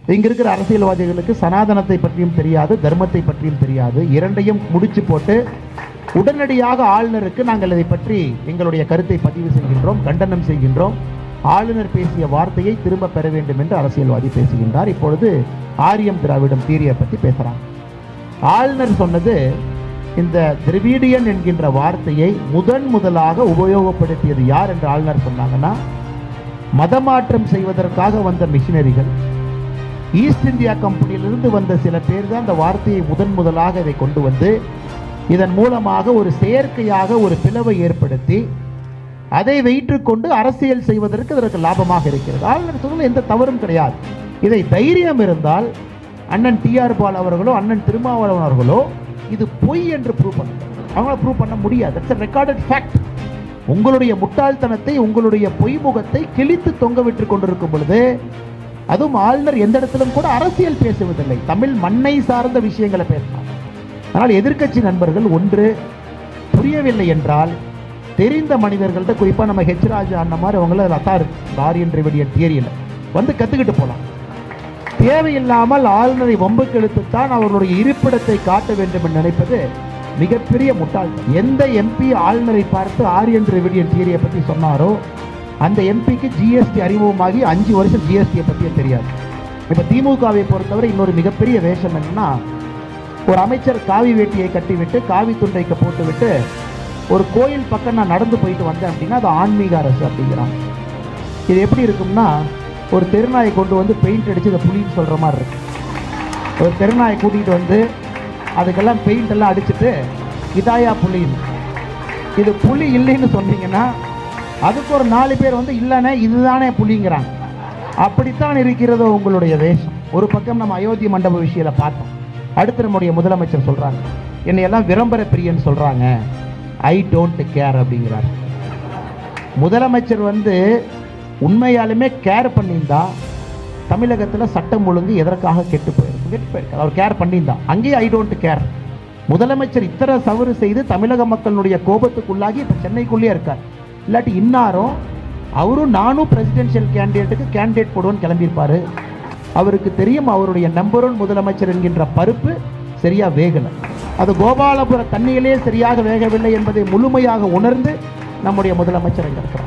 இங்க இருக்கிற அரசியல்வாதிகளுக்கு சனாதனத்தை பற்றியும் தெரியாது தர்மத்தை பற்றியும் தெரியாது இரண்டையும் முடிச்சு போட்டு உடனடியாக ஆளுநருக்கு நாங்கள் இதை பற்றி எங்களுடைய கருத்தை பதிவு செய்கின்றோம் கண்டனம் செய்கின்றோம் ஆளுநர் பேசிய வார்த்தையை திரும்ப பெற வேண்டும் என்று அரசியல்வாதி பேசுகின்றார் இப்பொழுது ஆரியம் திராவிடம் தீரியை பற்றி பேசுறாங்க ஆளுநர் சொன்னது இந்த திராவிடியன் என்கின்ற வார்த்தையை முதன் முதலாக உபயோகப்படுத்தியது யார் என்று ஆளுநர் சொன்னாங்கன்னா மதமாற்றம் செய்வதற்காக வந்த மிஷினரிகள் ஈஸ்ட் இந்தியா கம்பெனியிலிருந்து வந்த சில பேர் தான் அந்த வார்த்தையை முதன் முதலாக இதை கொண்டு வந்து இதன் மூலமாக ஒரு செயற்கையாக ஒரு பிளவை ஏற்படுத்தி அதை வைற்றுக்கொண்டு அரசியல் செய்வதற்கு இதற்கு லாபமாக இருக்கிறது ஆளுநர் சொன்னதில் எந்த தவறும் கிடையாது இதை தைரியம் இருந்தால் அண்ணன் டிஆர் பால் அவர்களோ அண்ணன் திருமாவளவன் அவர்களோ இது பொய் என்று ப்ரூவ் பண்ண அவங்களால ப்ரூவ் பண்ண முடியாது இட்ஸ் ரெக்கார்டட் ஃபேக்ட் உங்களுடைய முட்டாள்தனத்தை உங்களுடைய பொய்முகத்தை கிழித்து தொங்க விட்டு கொண்டிருக்கும் பொழுது அதுவும் ஆளுநர் எந்த இடத்திலும் கூட அரசியல் பேசுவதில்லை தமிழ் மண்ணை சார்ந்த விஷயங்களை பேசினார் ஆனால் எதிர்க்கட்சி நண்பர்கள் ஒன்று புரியவில்லை என்றால் தெரிந்த மனிதர்கள்ட்ட குறிப்பாக நம்ம ஹெச் ராஜா அண்ணன் மாதிரி அவங்கள லத்தார் ஆரியன் ரெவடியன் தியரியில் வந்து கற்றுக்கிட்டு போகலாம் தேவையில்லாமல் ஆளுநரை வம்புக்கு இழுத்துத்தான் அவர்களுடைய இருப்பிடத்தை காட்ட வேண்டும் என்று நினைப்பது மிகப்பெரிய முட்டாள் எந்த எம்பி ஆளுநரை பார்த்து ஆரியன் ரெவடியன் தியரியை பற்றி சொன்னாரோ அந்த எம்பிக்கு ஜிஎஸ்டி அறிமுகமாகி அஞ்சு வருஷம் ஜிஎஸ்டியை பற்றியே தெரியாது இப்போ திமுகவை பொறுத்தவரை இன்னொரு மிகப்பெரிய வேஷம் என்னன்னா ஒரு அமைச்சர் காவி வேட்டியை கட்டிவிட்டு காவி துண்டைக்கு போட்டுவிட்டு ஒரு கோயில் பக்கம் நான் நடந்து போயிட்டு வந்தேன் அப்படின்னா அது ஆன்மீக அரசு அப்படிங்கிறாங்க இது எப்படி இருக்கும்னா ஒரு தெருநாயை கொண்டு வந்து பெயிண்ட் அடித்து இதை புலின்னு சொல்கிற மாதிரி இருக்கு ஒரு தெருநாயை கூட்டிகிட்டு வந்து அதுக்கெல்லாம் பெயிண்ட் எல்லாம் அடிச்சுட்டு இதாயா புலின்னு இது புலி இல்லைன்னு சொன்னீங்கன்னா அதுக்கு ஒரு நாலு பேர் வந்து இல்லைண்ணே இதுதானே புலிங்கிறாங்க அப்படித்தான் இருக்கிறதோ உங்களுடைய வேஷம் ஒரு பக்கம் நம்ம அயோத்தி மண்டப விஷயத்தை பார்த்தோம் அடுத்து நம்முடைய முதலமைச்சர் சொல்றாங்க என்னை எல்லாம் விளம்பர பிரியன்னு சொல்றாங்க ஐ டோன்ட் கேர் அப்படிங்கிறார் முதலமைச்சர் வந்து உண்மையாலுமே கேர் பண்ணியிருந்தா தமிழகத்தில் சட்டம் ஒழுங்கு எதற்காக கெட்டு போயிருக்கு கெட்டு போயிருக்கு அவர் கேர் பண்ணியிருந்தா அங்கேயே ஐ டோன்ட் கேர் முதலமைச்சர் இத்தனை தவறு செய்து தமிழக மக்களுடைய கோபத்துக்குள்ளாகி இப்போ சென்னைக்குள்ளேயே இருக்கார் இல்லாட்டி இன்னாரும் அவரும் நானும் பிரசிடென்ஷியல் கேண்டிடேட்டுக்கு கேண்டிடேட் போடுவோன்னு கிளம்பியிருப்பாரு அவருக்கு தெரியும் அவருடைய நம்பர் ஒன் முதலமைச்சர் என்கின்ற பருப்பு சரியா வேகலை அது கோபாலபுர தண்ணியிலே சரியாக வேகவில்லை என்பதை முழுமையாக உணர்ந்து நம்முடைய முதலமைச்சர் இங்க இருக்கிறார்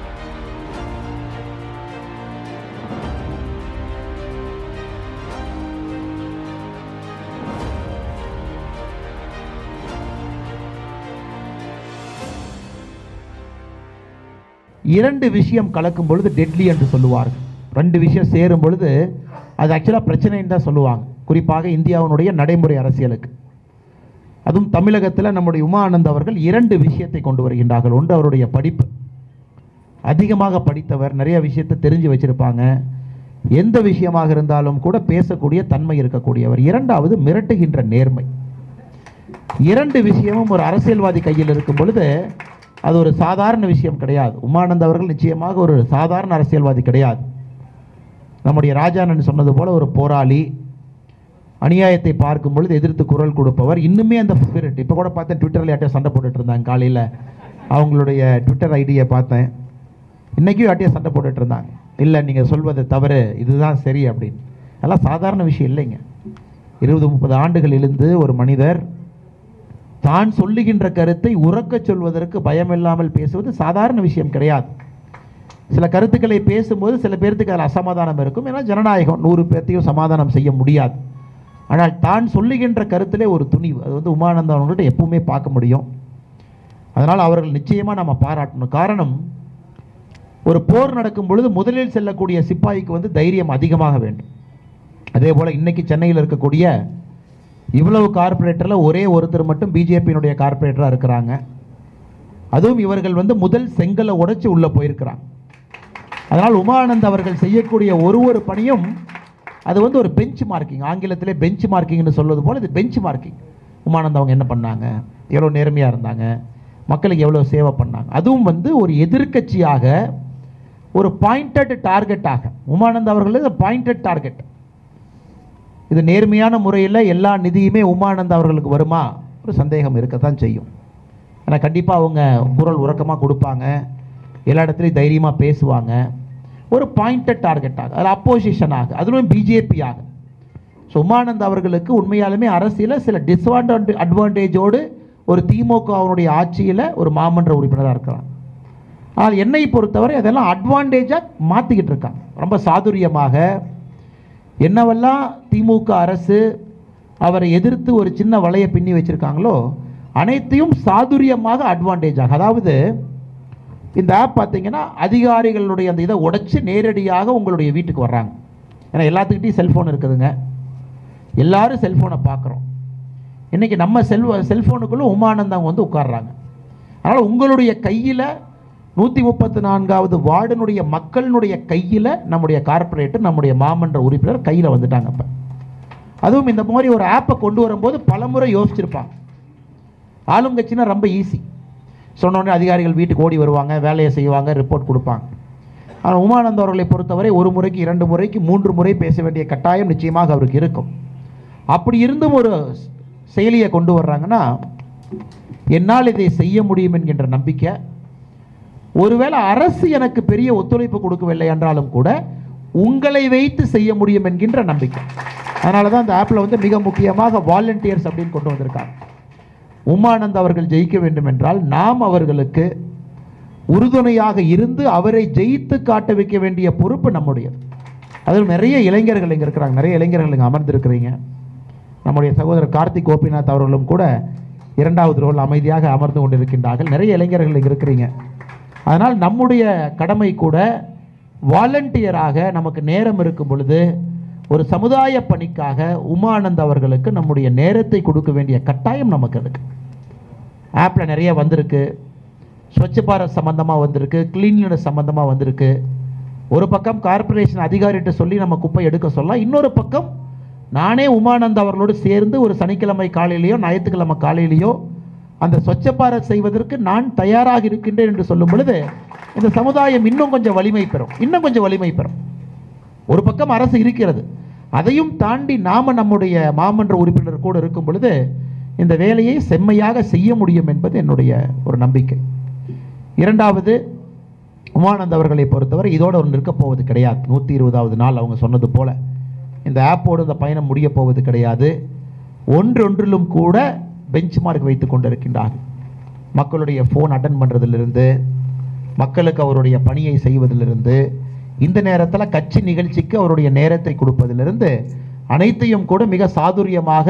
இரண்டு விஷயம் கலக்கும் பொழுது டெட்லி என்று சொல்லுவார்கள் ரெண்டு விஷயம் சேரும் பொழுது அது ஆக்சுவலாக பிரச்சனைன்னு தான் சொல்லுவாங்க குறிப்பாக இந்தியாவினுடைய நடைமுறை அரசியலுக்கு அதுவும் தமிழகத்தில் நம்முடைய உமா ஆனந்த் அவர்கள் இரண்டு விஷயத்தை கொண்டு வருகின்றார்கள் ஒன்று அவருடைய படிப்பு அதிகமாக படித்தவர் நிறைய விஷயத்தை தெரிஞ்சு வச்சிருப்பாங்க எந்த விஷயமாக இருந்தாலும் கூட பேசக்கூடிய தன்மை இருக்கக்கூடியவர் இரண்டாவது மிரட்டுகின்ற நேர்மை இரண்டு விஷயமும் ஒரு அரசியல்வாதி கையில் இருக்கும் பொழுது அது ஒரு சாதாரண விஷயம் கிடையாது உமானந்த் அவர்கள் நிச்சயமாக ஒரு சாதாரண அரசியல்வாதி கிடையாது நம்முடைய ராஜானன் சொன்னது போல ஒரு போராளி அநியாயத்தை பார்க்கும் பொழுது எதிர்த்து குரல் கொடுப்பவர் இன்னுமே அந்த ஸ்பிரிட் இப்போ கூட பார்த்தேன் ட்விட்டரில் யார்ட்டையும் சண்டை போட்டுட்டு இருந்தாங்க காலையில் அவங்களுடைய ட்விட்டர் ஐடியை பார்த்தேன் இன்றைக்கும் யார்ட்டையும் சண்டை போட்டுட்டு இருந்தாங்க இல்லை நீங்கள் சொல்வது தவறு இதுதான் சரி அப்படின்னு அதெல்லாம் சாதாரண விஷயம் இல்லைங்க இருபது முப்பது ஆண்டுகள் இருந்து ஒரு மனிதர் தான் சொல்லுகின்ற கருத்தை உறக்கச் சொல்வதற்கு பயமில்லாமல் பேசுவது சாதாரண விஷயம் கிடையாது சில கருத்துக்களை பேசும்போது சில பேர்த்துக்கு அதில் அசமாதானம் இருக்கும் ஏன்னா ஜனநாயகம் நூறு பேர்த்தையும் சமாதானம் செய்ய முடியாது ஆனால் தான் சொல்லுகின்ற கருத்திலே ஒரு துணிவு அது வந்து உமானந்தம் அவங்கள்ட்ட எப்பவுமே பார்க்க முடியும் அதனால் அவர்கள் நிச்சயமாக நம்ம பாராட்டணும் காரணம் ஒரு போர் நடக்கும் பொழுது முதலில் செல்லக்கூடிய சிப்பாய்க்கு வந்து தைரியம் அதிகமாக வேண்டும் அதே போல் இன்னைக்கு சென்னையில் இருக்கக்கூடிய இவ்வளவு கார்ப்பரேட்டரில் ஒரே ஒருத்தர் மட்டும் பிஜேபியினுடைய கார்ப்பரேட்டராக இருக்கிறாங்க அதுவும் இவர்கள் வந்து முதல் செங்கலை உடைச்சு உள்ளே போயிருக்கிறாங்க அதனால் உமானந்த் அவர்கள் செய்யக்கூடிய ஒரு ஒரு பணியும் அது வந்து ஒரு பெஞ்ச் மார்க்கிங் ஆங்கிலத்திலே பெஞ்ச் மார்க்கிங்னு சொல்வது போல் இது பெஞ்ச் மார்க்கிங் உமானந்த் அவங்க என்ன பண்ணாங்க எவ்வளோ நேர்மையாக இருந்தாங்க மக்களுக்கு எவ்வளோ சேவை பண்ணாங்க அதுவும் வந்து ஒரு எதிர்க்கட்சியாக ஒரு பாயிண்டட் டார்கெட்டாக உமானந்த் அவர்கள் பாயிண்டட் டார்கெட் இது நேர்மையான முறையில் எல்லா நிதியுமே உமானந்த் அவர்களுக்கு வருமா ஒரு சந்தேகம் இருக்கத்தான் செய்யும் ஆனால் கண்டிப்பாக அவங்க குரல் உறக்கமாக கொடுப்பாங்க எல்லா இடத்துலையும் தைரியமாக பேசுவாங்க ஒரு பாயிண்டட் டார்கெட்டாக அதில் அப்போசிஷனாக அதிலும் பிஜேபியாக ஸோ உமானந்த் அவர்களுக்கு உண்மையாலுமே அரசியலில் சில டிஸ்அட்வான்டே அட்வான்டேஜோடு ஒரு திமுகவினுடைய ஆட்சியில் ஒரு மாமன்ற உறுப்பினராக இருக்கிறார் ஆனால் என்னை பொறுத்தவரை அதெல்லாம் அட்வான்டேஜாக மாற்றிக்கிட்டு இருக்காங்க ரொம்ப சாதுரியமாக என்னவெல்லாம் திமுக அரசு அவரை எதிர்த்து ஒரு சின்ன வலையை பின்னி வச்சிருக்காங்களோ அனைத்தையும் சாதுரியமாக அட்வான்டேஜாக அதாவது இந்த ஆப் பார்த்தீங்கன்னா அதிகாரிகளுடைய அந்த இதை உடைச்சு நேரடியாக உங்களுடைய வீட்டுக்கு வர்றாங்க ஏன்னா எல்லாத்துக்கிட்டையும் செல்ஃபோன் இருக்குதுங்க எல்லாரும் செல்ஃபோனை பார்க்குறோம் இன்றைக்கி நம்ம செல் செல்ஃபோனுக்குள்ளே உமானந்தம் வந்து உட்கார்றாங்க அதனால் உங்களுடைய கையில் நூற்றி முப்பத்தி நான்காவது வார்டனுடைய மக்களினுடைய கையில் நம்முடைய கார்ப்பரேட்டர் நம்முடைய மாமன்ற உறுப்பினர் கையில் வந்துட்டாங்க இப்போ அதுவும் இந்த மாதிரி ஒரு ஆப்பை கொண்டு வரும்போது பலமுறை யோசிச்சிருப்பாங்க ஆளுங்கட்சினா ரொம்ப ஈஸி சொன்னோடனே அதிகாரிகள் வீட்டுக்கு ஓடி வருவாங்க வேலையை செய்வாங்க ரிப்போர்ட் கொடுப்பாங்க ஆனால் உமானந்த் அவர்களை பொறுத்தவரை ஒரு முறைக்கு இரண்டு முறைக்கு மூன்று முறை பேச வேண்டிய கட்டாயம் நிச்சயமாக அவருக்கு இருக்கும் அப்படி இருந்தும் ஒரு செயலியை கொண்டு வர்றாங்கன்னா என்னால் இதை செய்ய முடியும் என்கின்ற நம்பிக்கை ஒருவேளை அரசு எனக்கு பெரிய ஒத்துழைப்பு கொடுக்கவில்லை என்றாலும் கூட உங்களை வைத்து செய்ய முடியும் என்கின்ற நம்பிக்கை அதனால தான் இந்த ஆப்பில் வந்து மிக முக்கியமாக வாலண்டியர்ஸ் அப்படின்னு கொண்டு வந்திருக்காங்க உமானந்த் அவர்கள் ஜெயிக்க வேண்டும் என்றால் நாம் அவர்களுக்கு உறுதுணையாக இருந்து அவரை ஜெயித்து காட்ட வைக்க வேண்டிய பொறுப்பு நம்முடையது அதில் நிறைய இளைஞர்கள் இங்கே இருக்கிறாங்க நிறைய இளைஞர்கள் இங்கே அமர்ந்திருக்கிறீங்க நம்முடைய சகோதரர் கார்த்திக் கோபிநாத் அவர்களும் கூட இரண்டாவது ரோல் அமைதியாக அமர்ந்து கொண்டிருக்கின்றார்கள் நிறைய இளைஞர்கள் இங்கே இருக்கிறீங்க அதனால் நம்முடைய கடமை கூட வாலண்டியராக நமக்கு நேரம் இருக்கும் பொழுது ஒரு சமுதாய பணிக்காக உமானந்த் அவர்களுக்கு நம்முடைய நேரத்தை கொடுக்க வேண்டிய கட்டாயம் நமக்கு இருக்கு ஆப்பில் நிறைய வந்திருக்கு ஸ்வச்ச பாரத் சம்பந்தமாக வந்திருக்கு கிளீன்லினஸ் சம்பந்தமாக வந்திருக்கு ஒரு பக்கம் கார்ப்பரேஷன் அதிகாரிகிட்ட சொல்லி நம்ம குப்பை எடுக்க சொல்லலாம் இன்னொரு பக்கம் நானே உமானந்த் அவர்களோடு சேர்ந்து ஒரு சனிக்கிழமை காலையிலேயோ ஞாயிற்றுக்கிழமை காலையிலேயோ அந்த ஸ்வச்ச பாரத் செய்வதற்கு நான் தயாராக இருக்கின்றேன் என்று சொல்லும் பொழுது இந்த சமுதாயம் இன்னும் கொஞ்சம் வலிமை பெறும் இன்னும் கொஞ்சம் வலிமை பெறும் ஒரு பக்கம் அரசு இருக்கிறது அதையும் தாண்டி நாம நம்முடைய மாமன்ற உறுப்பினர் கூட இருக்கும் பொழுது இந்த வேலையை செம்மையாக செய்ய முடியும் என்பது என்னுடைய ஒரு நம்பிக்கை இரண்டாவது உமானந்த் அவர்களை பொறுத்தவரை இதோட ஒன்று இருக்க போவது கிடையாது நூற்றி இருபதாவது நாள் அவங்க சொன்னது போல இந்த ஆப்போடு இந்த பயணம் முடிய போவது கிடையாது ஒன்றொன்றிலும் கூட பெஞ்ச் மார்க் வைத்து கொண்டிருக்கின்றார்கள் மக்களுடைய ஃபோன் அட்டன் பண்ணுறதிலிருந்து மக்களுக்கு அவருடைய பணியை செய்வதிலிருந்து இந்த நேரத்தில் கட்சி நிகழ்ச்சிக்கு அவருடைய நேரத்தை கொடுப்பதிலிருந்து அனைத்தையும் கூட மிக சாதுரியமாக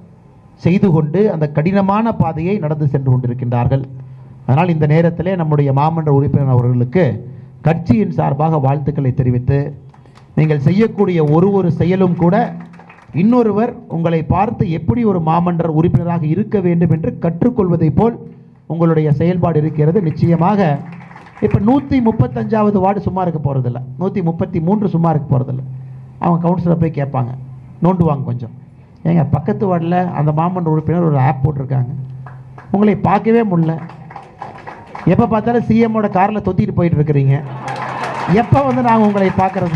செய்து கொண்டு அந்த கடினமான பாதையை நடந்து சென்று கொண்டிருக்கின்றார்கள் அதனால் இந்த நேரத்திலே நம்முடைய மாமன்ற உறுப்பினர் அவர்களுக்கு கட்சியின் சார்பாக வாழ்த்துக்களை தெரிவித்து நீங்கள் செய்யக்கூடிய ஒரு ஒரு செயலும் கூட இன்னொருவர் உங்களை பார்த்து எப்படி ஒரு மாமன்ற உறுப்பினராக இருக்க வேண்டும் என்று கற்றுக்கொள்வதைப் போல் உங்களுடைய செயல்பாடு இருக்கிறது நிச்சயமாக இப்போ நூற்றி முப்பத்தஞ்சாவது வார்டு சும்மா இருக்க போகிறதில்ல நூற்றி முப்பத்தி மூன்று சும்மா இருக்க போகிறதில்ல அவங்க கவுன்சிலர் போய் கேட்பாங்க நோண்டுவாங்க கொஞ்சம் ஏங்க பக்கத்து வார்டில் அந்த மாமன்ற உறுப்பினர் ஒரு ஆப் போட்டிருக்காங்க உங்களை பார்க்கவே முடியல எப்போ பார்த்தாலும் சிஎம்மோட காரில் தொத்திட்டு போயிட்டு இருக்கிறீங்க எப்போ வந்து நாங்கள் உங்களை பார்க்கறது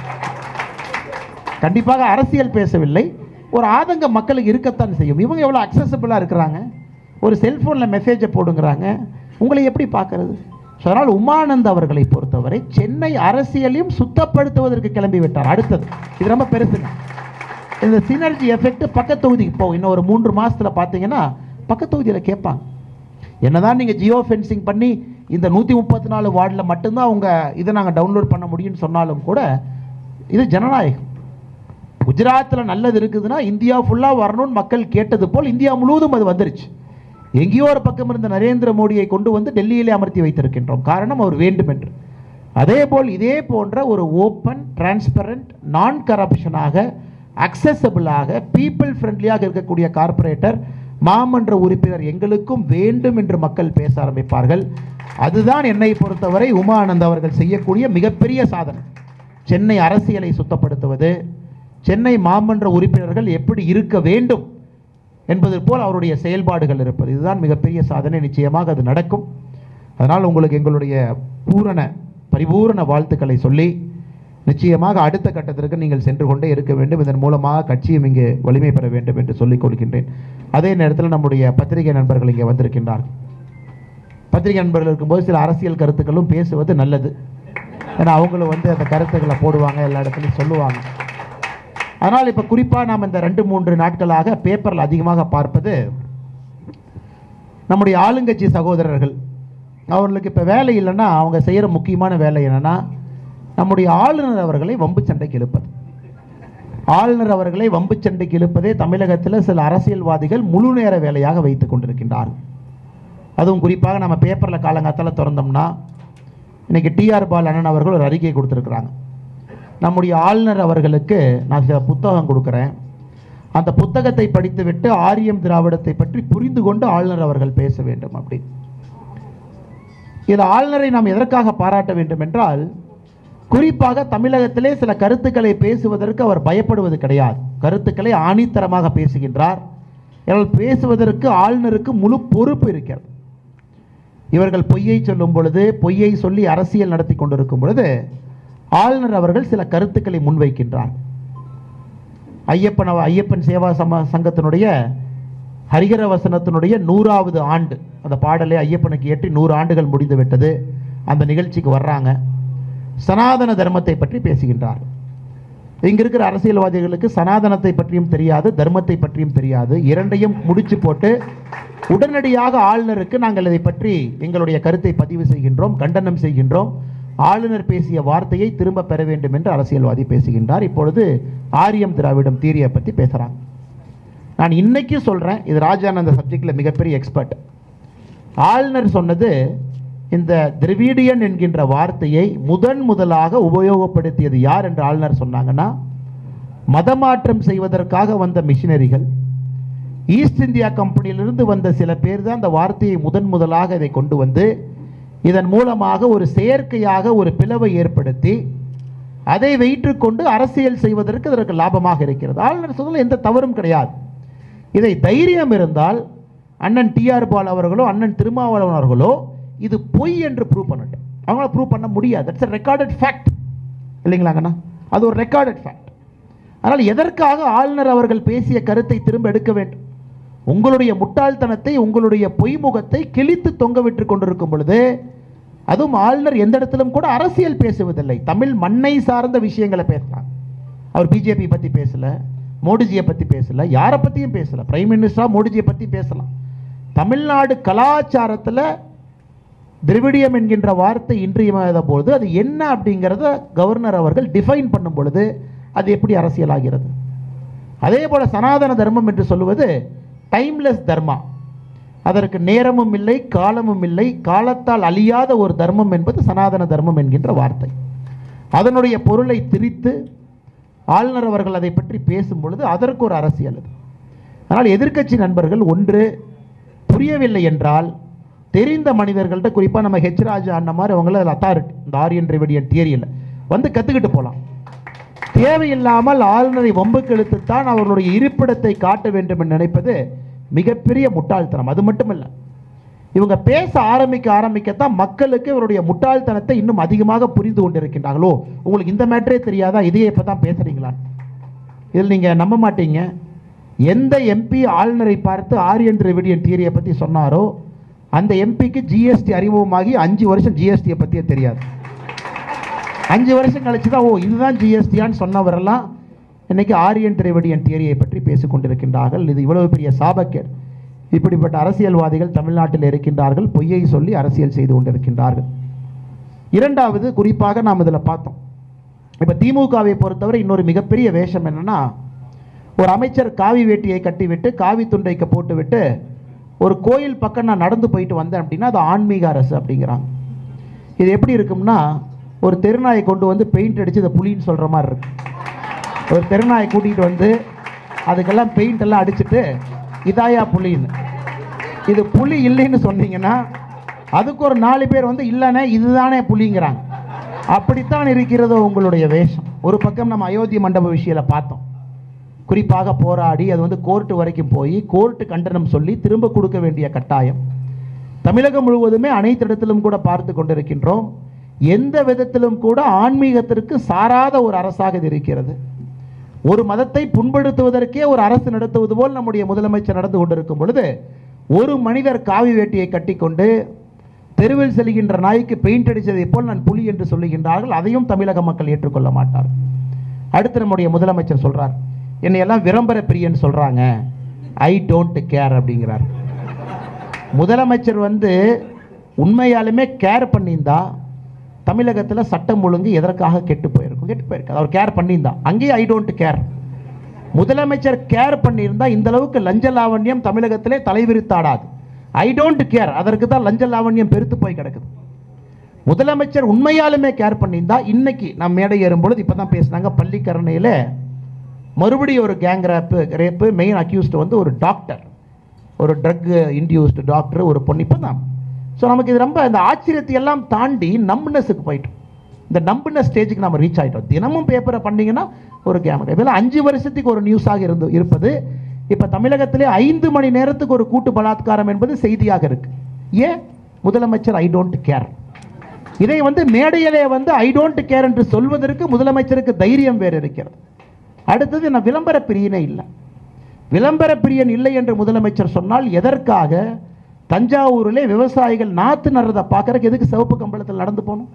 கண்டிப்பாக அரசியல் பேசவில்லை ஒரு ஆதங்கம் மக்களுக்கு இருக்கத்தான் செய்யும் இவங்க எவ்வளோ அக்சசபிளாக இருக்கிறாங்க ஒரு செல்ஃபோனில் மெசேஜை போடுங்கிறாங்க உங்களை எப்படி பார்க்கறது ஸோ அதனால் உமானந்த் அவர்களை பொறுத்தவரை சென்னை அரசியலையும் சுத்தப்படுத்துவதற்கு கிளம்பி விட்டார் அடுத்தது இது ரொம்ப பெருசுங்க இந்த சினர்ஜி எஃபெக்ட் பக்கத்து தொகுதிக்கு போகும் இன்னும் ஒரு மூன்று மாசத்தில் பார்த்தீங்கன்னா பக்கத்து தொகுதியில் கேட்பாங்க என்னதான் நீங்கள் ஜியோ ஃபென்சிங் பண்ணி இந்த நூற்றி முப்பத்தி நாலு வார்டில் மட்டும்தான் அவங்க இதை நாங்கள் டவுன்லோட் பண்ண முடியும்னு சொன்னாலும் கூட இது ஜனநாயகம் குஜராத்தில் நல்லது இருக்குதுன்னா இந்தியா ஃபுல்லாக வரணும்னு மக்கள் கேட்டது போல் இந்தியா முழுவதும் அது வந்துருச்சு எங்கேயோ ஒரு பக்கம் இருந்த நரேந்திர மோடியை கொண்டு வந்து டெல்லியிலே அமர்த்தி வைத்திருக்கின்றோம் காரணம் அவர் வேண்டும் என்று அதே போல் இதே போன்ற ஒரு ஓப்பன் டிரான்ஸ்பரண்ட் நான் கரப்ஷனாக அக்சசபிளாக பீப்புள் ஃப்ரெண்ட்லியாக இருக்கக்கூடிய கார்ப்பரேட்டர் மாமன்ற உறுப்பினர் எங்களுக்கும் வேண்டும் என்று மக்கள் பேச ஆரம்பிப்பார்கள் அதுதான் என்னை பொறுத்தவரை உமானந்த் அவர்கள் செய்யக்கூடிய மிகப்பெரிய சாதனை சென்னை அரசியலை சுத்தப்படுத்துவது சென்னை மாமன்ற உறுப்பினர்கள் எப்படி இருக்க வேண்டும் என்பது போல் அவருடைய செயல்பாடுகள் இருப்பது இதுதான் மிகப்பெரிய சாதனை நிச்சயமாக அது நடக்கும் அதனால் உங்களுக்கு எங்களுடைய பூரண பரிபூரண வாழ்த்துக்களை சொல்லி நிச்சயமாக அடுத்த கட்டத்திற்கு நீங்கள் சென்று கொண்டே இருக்க வேண்டும் இதன் மூலமாக கட்சியும் இங்கே வலிமை பெற வேண்டும் என்று சொல்லிக் கொள்கின்றேன் அதே நேரத்தில் நம்முடைய பத்திரிகை நண்பர்கள் இங்கே வந்திருக்கின்றார்கள் பத்திரிகை நண்பர்கள் இருக்கும்போது சில அரசியல் கருத்துக்களும் பேசுவது நல்லது ஏன்னா அவங்களும் வந்து அந்த கருத்துக்களை போடுவாங்க எல்லா இடத்துலையும் சொல்லுவாங்க அதனால் இப்போ குறிப்பாக நாம் இந்த ரெண்டு மூன்று நாட்களாக பேப்பரில் அதிகமாக பார்ப்பது நம்முடைய ஆளுங்கட்சி சகோதரர்கள் அவர்களுக்கு இப்போ வேலை இல்லைன்னா அவங்க செய்கிற முக்கியமான வேலை என்னன்னா நம்முடைய ஆளுநர் அவர்களை வம்பு சண்டைக்கு இழுப்பது ஆளுநர் அவர்களை வம்பு சண்டைக்கு இழுப்பதே தமிழகத்தில் சில அரசியல்வாதிகள் முழு நேர வேலையாக வைத்துக் கொண்டிருக்கின்றார்கள் அதுவும் குறிப்பாக நம்ம பேப்பரில் காலங்காத்தால் திறந்தோம்னா இன்னைக்கு டிஆர் பால் அண்ணன் அவர்கள் ஒரு அறிக்கை கொடுத்துருக்குறாங்க நம்முடைய ஆளுநர் அவர்களுக்கு நான் சில புத்தகம் கொடுக்குறேன் அந்த புத்தகத்தை படித்துவிட்டு ஆரியம் திராவிடத்தை பற்றி புரிந்து கொண்டு ஆளுநர் அவர்கள் பேச வேண்டும் அப்படி இதில் ஆளுநரை நாம் எதற்காக பாராட்ட வேண்டும் என்றால் குறிப்பாக தமிழகத்திலே சில கருத்துக்களை பேசுவதற்கு அவர் பயப்படுவது கிடையாது கருத்துக்களை ஆணித்தரமாக பேசுகின்றார் இவர்கள் பேசுவதற்கு ஆளுநருக்கு முழு பொறுப்பு இருக்கிறது இவர்கள் பொய்யை சொல்லும் பொழுது பொய்யை சொல்லி அரசியல் நடத்தி கொண்டிருக்கும் பொழுது ஆளுநர் அவர்கள் சில கருத்துக்களை முன்வைக்கின்றார் ஐயப்பன் அவ- ஐயப்பன் சேவா சம சங்கத்தினுடைய ஹரிகர வசனத்தினுடைய நூறாவது ஆண்டு அந்த பாடலை ஐயப்பனுக்கு ஏற்றி நூறு ஆண்டுகள் முடிந்து விட்டது அந்த நிகழ்ச்சிக்கு வர்றாங்க சனாதன தர்மத்தை பற்றி பேசுகின்றார் இங்க இருக்கிற அரசியல்வாதிகளுக்கு சனாதனத்தை பற்றியும் தெரியாது தர்மத்தை பற்றியும் தெரியாது இரண்டையும் முடிச்சு போட்டு உடனடியாக ஆளுநருக்கு நாங்கள் இதை பற்றி எங்களுடைய கருத்தை பதிவு செய்கின்றோம் கண்டனம் செய்கின்றோம் ஆளுநர் பேசிய வார்த்தையை திரும்ப பெற வேண்டும் என்று அரசியல்வாதி பேசுகின்றார் இப்பொழுது ஆரியம் திராவிடம் தீரியை பற்றி பேசுறாங்க நான் இன்னைக்கு சொல்றேன் இது ராஜானந்த சப்ஜெக்ட்ல மிகப்பெரிய எக்ஸ்பர்ட் ஆளுநர் சொன்னது இந்த திராவிடியன் என்கின்ற வார்த்தையை முதன் முதலாக உபயோகப்படுத்தியது யார் என்று ஆளுநர் சொன்னாங்கன்னா மதமாற்றம் செய்வதற்காக வந்த மிஷினரிகள் ஈஸ்ட் இந்தியா கம்பெனியிலிருந்து வந்த சில பேர் தான் அந்த வார்த்தையை முதன் முதலாக இதை கொண்டு வந்து இதன் மூலமாக ஒரு செயற்கையாக ஒரு பிளவை ஏற்படுத்தி அதை வைற்றுக்கொண்டு அரசியல் செய்வதற்கு இதற்கு லாபமாக இருக்கிறது ஆளுநர் சொல்ல எந்த தவறும் கிடையாது இதை தைரியம் இருந்தால் அண்ணன் டிஆர் பால் அவர்களோ அண்ணன் திருமாவளவன் அவர்களோ இது பொய் என்று ப்ரூவ் பண்ணட்டும் அவங்களால ப்ரூவ் பண்ண முடியாது தட்ஸ் a ரெக்கார்டட் ஃபேக்ட் இல்லைங்களாங்கண்ணா அது ஒரு ரெக்கார்டட் ஃபேக்ட் அதனால் எதற்காக ஆளுநர் அவர்கள் பேசிய கருத்தை திரும்ப எடுக்க வேண்டும் உங்களுடைய முட்டாள்தனத்தை உங்களுடைய பொய்முகத்தை கிழித்து தொங்க விட்டு கொண்டிருக்கும் பொழுது அதுவும் ஆளுநர் எந்த இடத்திலும் கூட அரசியல் பேசுவதில்லை தமிழ் மண்ணை சார்ந்த விஷயங்களை பேசுறாங்க அவர் பிஜேபி பத்தி பேசல மோடிஜியை பத்தி பேசல யாரை பத்தியும் பேசல பிரைம் மினிஸ்டரா மோடிஜியை பத்தி பேசலாம் தமிழ்நாடு கலாச்சாரத்துல திராவிடியம் என்கின்ற வார்த்தை இன்றியமையாத பொழுது அது என்ன அப்படிங்கிறத கவர்னர் அவர்கள் டிஃபைன் பண்ணும் பொழுது அது எப்படி அரசியலாகிறது அதே போல சனாதன தர்மம் என்று சொல்லுவது டைம்லெஸ் தர்மா அதற்கு நேரமும் இல்லை காலமும் இல்லை காலத்தால் அழியாத ஒரு தர்மம் என்பது சனாதன தர்மம் என்கின்ற வார்த்தை அதனுடைய பொருளை திரித்து ஆளுநர் அவர்கள் அதை பற்றி பேசும் பொழுது அதற்கு ஒரு அரசியல் அது ஆனால் எதிர்க்கட்சி நண்பர்கள் ஒன்று புரியவில்லை என்றால் தெரிந்த மனிதர்கள்ட்ட குறிப்பாக நம்ம ஹெச் ராஜா அண்ண மாதிரி அவங்கள அத்தாரிட்டி இந்த ஆரியன் ரெவடியன் தியரியில் வந்து கற்றுக்கிட்டு போகலாம் தேவையில்லாமல் ஆளுநரை வம்புக்கு இழுத்துத்தான் அவர்களுடைய இருப்பிடத்தை காட்ட வேண்டும் என்று நினைப்பது மிகப்பெரிய முட்டாள்தனம் அது மட்டுமல்ல இவங்க பேச ஆரம்பிக்க ஆரம்பிக்கத்தான் மக்களுக்கு இவருடைய முட்டாள்தனத்தை இன்னும் அதிகமாக புரிந்து கொண்டிருக்கின்றார்களோ உங்களுக்கு இந்த மேட்டரே தெரியாதா இதையே இப்போ தான் பேசுறீங்களான்னு இதில் நீங்கள் நம்ப மாட்டீங்க எந்த எம்பி ஆளுநரை பார்த்து ஆரியன் திராவிடியன் தியரியை பற்றி சொன்னாரோ அந்த எம்பிக்கு ஜிஎஸ்டி அறிமுகமாகி அஞ்சு வருஷம் ஜிஎஸ்டியை பற்றியே தெரியாது அஞ்சு வருஷம் கழிச்சு தான் ஓ இதுதான் ஜிஎஸ்டியான்னு சொன்னவரெல்லாம் இன்னைக்கு ஆரியன் திராவிடியன் தியரியை பற்றி பேசிக் கொண்டிருக்கின்றார்கள் இது இவ்வளவு பெரிய சாபக்கேடு இப்படிப்பட்ட அரசியல்வாதிகள் தமிழ்நாட்டில் இருக்கின்றார்கள் பொய்யை சொல்லி அரசியல் செய்து கொண்டிருக்கின்றார்கள் இரண்டாவது குறிப்பாக நாம் இதில் பார்த்தோம் இப்போ திமுகவை பொறுத்தவரை இன்னொரு மிகப்பெரிய வேஷம் என்னன்னா ஒரு அமைச்சர் காவி வேட்டியை கட்டிவிட்டு காவி துண்டைக்கு போட்டுவிட்டு ஒரு கோயில் பக்கம் நான் நடந்து போயிட்டு வந்தேன் அப்படின்னா அது ஆன்மீக அரசு அப்படிங்கிறாங்க இது எப்படி இருக்கும்னா ஒரு தெருநாயை கொண்டு வந்து பெயிண்ட் அடித்து இதை புலின்னு சொல்கிற மாதிரி இருக்கு ஒரு தெருநாயை கூட்டிகிட்டு வந்து அதுக்கெல்லாம் பெயிண்ட் எல்லாம் அடிச்சுட்டு இதாயா புலின்னு இது புலி இல்லைன்னு சொன்னீங்கன்னா அதுக்கு ஒரு நாலு பேர் வந்து இல்லைண்ணே இதுதானே புலிங்கிறாங்க அப்படித்தான் இருக்கிறதோ உங்களுடைய வேஷம் ஒரு பக்கம் நம்ம அயோத்தி மண்டப விஷயத்தில் பார்த்தோம் குறிப்பாக போராடி அது வந்து கோர்ட்டு வரைக்கும் போய் கோர்ட்டு கண்டனம் சொல்லி திரும்ப கொடுக்க வேண்டிய கட்டாயம் தமிழகம் முழுவதுமே அனைத்து இடத்திலும் கூட பார்த்து கொண்டிருக்கின்றோம் எந்த விதத்திலும் கூட ஆன்மீகத்திற்கு சாராத ஒரு அரசாக இது இருக்கிறது ஒரு மதத்தை புண்படுத்துவதற்கே ஒரு அரசு நடத்துவது போல் நம்முடைய முதலமைச்சர் நடந்து கொண்டிருக்கும் பொழுது ஒரு மனிதர் காவி வேட்டியை கட்டிக்கொண்டு தெருவில் செல்கின்ற நாய்க்கு பெயிண்ட் அடித்ததை போல் நான் புலி என்று சொல்லுகின்றார்கள் அதையும் தமிழக மக்கள் ஏற்றுக்கொள்ள மாட்டார் அடுத்து நம்முடைய முதலமைச்சர் சொல்றார் என்னை எல்லாம் விளம்பர பிரியன் சொல்றாங்க ஐ டோன்ட் கேர் அப்படிங்கிறார் முதலமைச்சர் வந்து உண்மையாலுமே கேர் பண்ணியிருந்தா தமிழகத்தில் சட்டம் ஒழுங்கு எதற்காக கெட்டு போயிருக்கும் கெட்டு போயிருக்கு அவர் கேர் பண்ணியிருந்தா அங்கேயும் ஐ டோன்ட் கேர் முதலமைச்சர் கேர் பண்ணியிருந்தா இந்த அளவுக்கு லஞ்ச லாவண்யம் தமிழகத்திலே தலைவிரித்தாடாது ஐ டோன்ட் கேர் அதற்கு தான் லஞ்ச லாவண்யம் பெருத்து போய் கிடக்குது முதலமைச்சர் உண்மையாலுமே கேர் பண்ணியிருந்தா இன்னைக்கு நான் மேடை ஏறும் பொழுது இப்போ தான் பேசினாங்க பள்ளிக்கரணையில் மறுபடியும் ஒரு gang rape rape main accused வந்து ஒரு டாக்டர் ஒரு ட்ரக் இன்டியூஸ்டு டாக்டர் ஒரு பொண்ணு இப்போ தான் ஸோ நமக்கு இது ரொம்ப இந்த ஆச்சரியத்தை எல்லாம் தாண்டி நம்புனஸுக்கு போயிட்டோம் இந்த நம்பின ஸ்டேஜுக்கு நம்ம ரீச் ஆகிட்டோம் தினமும் பேப்பரை பண்ணீங்கன்னா ஒரு கேமரா இதெல்லாம் அஞ்சு வருஷத்துக்கு ஒரு நியூஸாக இருந்து இருப்பது இப்போ தமிழகத்திலே ஐந்து மணி நேரத்துக்கு ஒரு கூட்டு பலாத்காரம் என்பது செய்தியாக இருக்கு ஏன் முதலமைச்சர் ஐ டோன்ட் கேர் இதை வந்து மேடையிலே வந்து ஐ டோன்ட் கேர் என்று சொல்வதற்கு முதலமைச்சருக்கு தைரியம் வேறு இருக்கிறது அடுத்தது நான் விளம்பர பிரியனே இல்லை விளம்பர பிரியன் இல்லை என்று முதலமைச்சர் சொன்னால் எதற்காக தஞ்சாவூரிலே விவசாயிகள் நாத்து நடுறதை பார்க்கறதுக்கு எதுக்கு சிவப்பு கம்பளத்தில் நடந்து போகணும்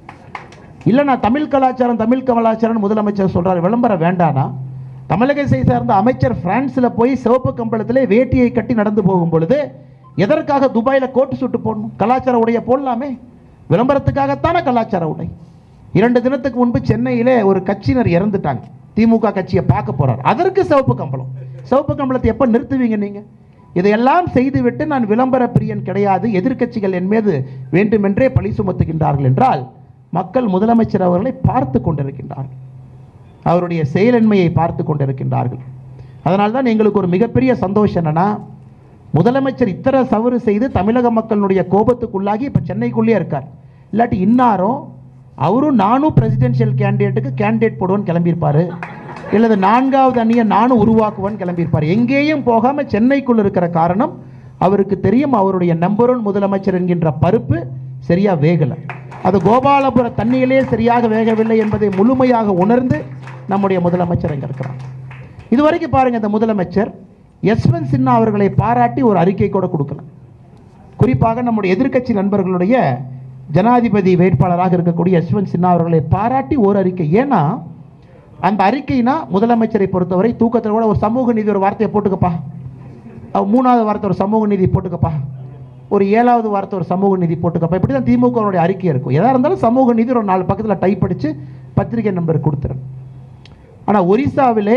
இல்லை நான் தமிழ் கலாச்சாரம் தமிழ் கலாச்சாரம் முதலமைச்சர் சொல்றாரு விளம்பரம் வேண்டானா தமிழகத்தை சார்ந்த அமைச்சர் பிரான்ஸில் போய் சிவப்பு கம்பளத்திலே வேட்டியை கட்டி நடந்து போகும் பொழுது எதற்காக துபாயில் கோட்டு சுட்டு போடணும் கலாச்சார உடைய போடலாமே விளம்பரத்துக்காகத்தானே கலாச்சார உடை இரண்டு தினத்துக்கு முன்பு சென்னையிலே ஒரு கட்சியினர் இறந்துட்டாங்க திமுக கட்சியை பார்க்க போறார் அதற்கு சிவப்பு கம்பளம் சிவப்பு கம்பளத்தை எப்போ நிறுத்துவீங்க நீங்க இதையெல்லாம் செய்துவிட்டு நான் விளம்பர பிரியன் கிடையாது எதிர்க்கட்சிகள் என் மீது வேண்டுமென்றே பழி சுமத்துகின்றார்கள் என்றால் மக்கள் முதலமைச்சர் அவர்களை பார்த்து கொண்டிருக்கின்றார்கள் அவருடைய செயலன்மையை பார்த்து கொண்டிருக்கின்றார்கள் அதனால்தான் தான் எங்களுக்கு ஒரு மிகப்பெரிய சந்தோஷம் என்னன்னா முதலமைச்சர் இத்தனை தவறு செய்து தமிழக மக்களுடைய கோபத்துக்குள்ளாகி இப்போ சென்னைக்குள்ளேயே இருக்கார் இல்லாட்டி இன்னாரும் அவரும் நானும் பிரசிடென்ஷியல் கேண்டிடேட்டுக்கு கேண்டிடேட் போடுவேன்னு கிளம்பியிருப்பாரு இல்லது நான்காவது அணியை நானும் உருவாக்குவேன்னு கிளம்பியிருப்பார் எங்கேயும் போகாம சென்னைக்குள் இருக்கிற காரணம் அவருக்கு தெரியும் அவருடைய நம்பர் ஒன் முதலமைச்சர் என்கின்ற பருப்பு சரியா வேகலை அது கோபாலபுர தண்ணியிலே சரியாக வேகவில்லை என்பதை முழுமையாக உணர்ந்து நம்முடைய முதலமைச்சர் இங்கே இருக்கிறார் இதுவரைக்கும் பாருங்க இந்த முதலமைச்சர் யஸ்வந்த் சின்ஹா அவர்களை பாராட்டி ஒரு அறிக்கை கூட கொடுக்கல குறிப்பாக நம்முடைய எதிர்க்கட்சி நண்பர்களுடைய ஜனாதிபதி வேட்பாளராக இருக்கக்கூடிய யஸ்வந்த் சின்ஹா அவர்களை பாராட்டி ஒரு அறிக்கை ஏன்னா அந்த அறிக்கைனா முதலமைச்சரை பொறுத்தவரை தூக்கத்தில் கூட ஒரு சமூக நீதி ஒரு வார்த்தையை போட்டுக்கப்பா அவ மூணாவது வார்த்தை ஒரு சமூக நீதி போட்டுக்கப்பா ஒரு ஏழாவது வார்த்தை ஒரு சமூக நீதி போட்டுக்கப்பா இப்படி தான் திமுகவுடைய அறிக்கை இருக்கும் எதாக இருந்தாலும் சமூக நீதி ஒரு நாலு பக்கத்தில் டைப் அடித்து பத்திரிகை நம்பர் கொடுத்துறேன் ஆனால் ஒரிசாவிலே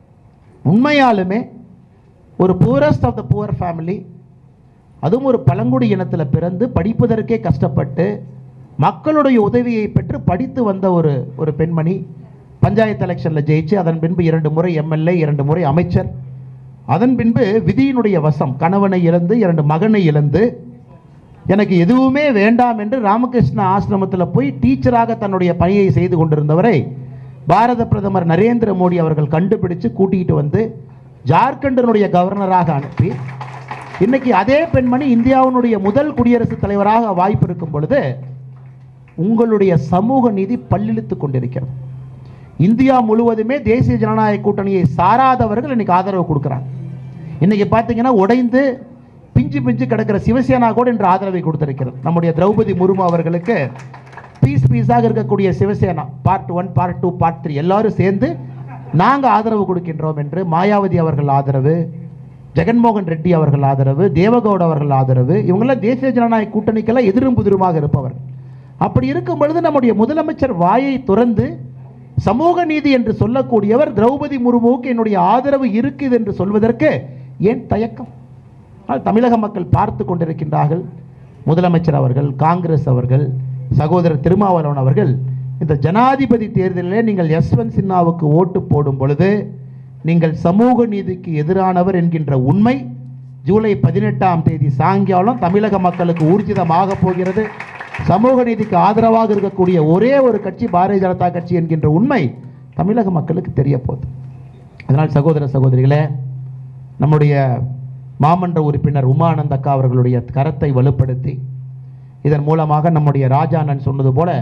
உண்மையாலுமே ஒரு poorest of the poor family அதுவும் ஒரு பழங்குடி இனத்தில் பிறந்து படிப்பதற்கே கஷ்டப்பட்டு மக்களுடைய உதவியை பெற்று படித்து வந்த ஒரு ஒரு பெண்மணி பஞ்சாயத்து எலெக்ஷனில் ஜெயிச்சு அதன் பின்பு இரண்டு முறை எம்எல்ஏ இரண்டு முறை அமைச்சர் அதன் பின்பு விதியினுடைய வசம் கணவனை இழந்து இரண்டு மகனை இழந்து எனக்கு எதுவுமே வேண்டாம் என்று ராமகிருஷ்ண ஆசிரமத்தில் போய் டீச்சராக தன்னுடைய பணியை செய்து கொண்டிருந்தவரை பாரத பிரதமர் நரேந்திர மோடி அவர்கள் கண்டுபிடிச்சு கூட்டிகிட்டு வந்து ஜார்க்கண்டினுடைய கவர்னராக அனுப்பி இன்னைக்கு அதே பெண்மணி இந்தியாவினுடைய முதல் குடியரசுத் தலைவராக வாய்ப்பு இருக்கும் பொழுது உங்களுடைய சமூக நீதி பல்லிழுத்து கொண்டிருக்கிறது இந்தியா முழுவதுமே தேசிய ஜனநாயக கூட்டணியை சாராதவர்கள் இன்னைக்கு ஆதரவு கொடுக்குறாங்க இன்னைக்கு பார்த்தீங்கன்னா உடைந்து பிஞ்சு பிஞ்சு கிடக்கிற சிவசேனா கூட இன்று ஆதரவை கொடுத்திருக்கிறது நம்முடைய திரௌபதி முர்மு அவர்களுக்கு பீஸ் பீஸாக இருக்கக்கூடிய Shiv Sena part one part two part three எல்லாரும் சேர்ந்து நாங்கள் ஆதரவு கொடுக்கின்றோம் என்று மாயாவதி அவர்கள் ஆதரவு ஜெகன்மோகன் ரெட்டி அவர்கள் ஆதரவு தேவகவுட் அவர்கள் ஆதரவு இவங்கெல்லாம் தேசிய ஜனநாயக கூட்டணிக்கெல்லாம் எதிரும் புதிருமாக இருப்பவர்கள் அப்படி இருக்கும் பொழுது நம்முடைய முதலமைச்சர் வாயை துறந்து சமூக நீதி என்று சொல்லக்கூடியவர் திரௌபதி முர்முவுக்கு என்னுடைய ஆதரவு இருக்குது என்று சொல்வதற்கு ஏன் தயக்கம் ஆனால் தமிழக மக்கள் பார்த்து கொண்டிருக்கின்றார்கள் முதலமைச்சர் அவர்கள் காங்கிரஸ் அவர்கள் சகோதரர் திருமாவளவன் அவர்கள் இந்த ஜனாதிபதி தேர்தலிலே நீங்கள் யஸ்வந்த் சின்ஹாவுக்கு ஓட்டு போடும் பொழுது நீங்கள் சமூக நீதிக்கு எதிரானவர் என்கின்ற உண்மை ஜூலை பதினெட்டாம் தேதி சாயங்காலம் தமிழக மக்களுக்கு ஊர்ஜிதமாக போகிறது சமூக நீதிக்கு ஆதரவாக இருக்கக்கூடிய ஒரே ஒரு கட்சி பாரதிய ஜனதா கட்சி என்கின்ற உண்மை தமிழக மக்களுக்கு தெரிய போகுது அதனால் சகோதர சகோதரிகளே நம்முடைய மாமன்ற உறுப்பினர் உமானந்த் அக்கா அவர்களுடைய கரத்தை வலுப்படுத்தி இதன் மூலமாக நம்முடைய ராஜா அண்ணன் சொன்னது போல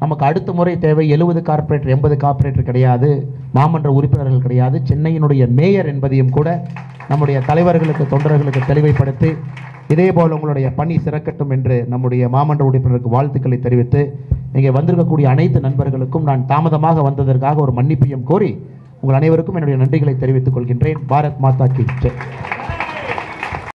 நமக்கு அடுத்த முறை தேவை எழுபது கார்ப்பரேட்டர் எண்பது கார்ப்பரேட்டர் கிடையாது மாமன்ற உறுப்பினர்கள் கிடையாது சென்னையினுடைய மேயர் என்பதையும் கூட நம்முடைய தலைவர்களுக்கு தொண்டர்களுக்கு தெளிவுபடுத்தி இதே போல் உங்களுடைய பணி சிறக்கட்டும் என்று நம்முடைய மாமன்ற உறுப்பினருக்கு வாழ்த்துக்களை தெரிவித்து இங்கே வந்திருக்கக்கூடிய அனைத்து நண்பர்களுக்கும் நான் தாமதமாக வந்ததற்காக ஒரு மன்னிப்பையும் கோரி உங்கள் அனைவருக்கும் என்னுடைய நன்றிகளை தெரிவித்துக் கொள்கின்றேன் பாரத் மாதா கி ஜெய்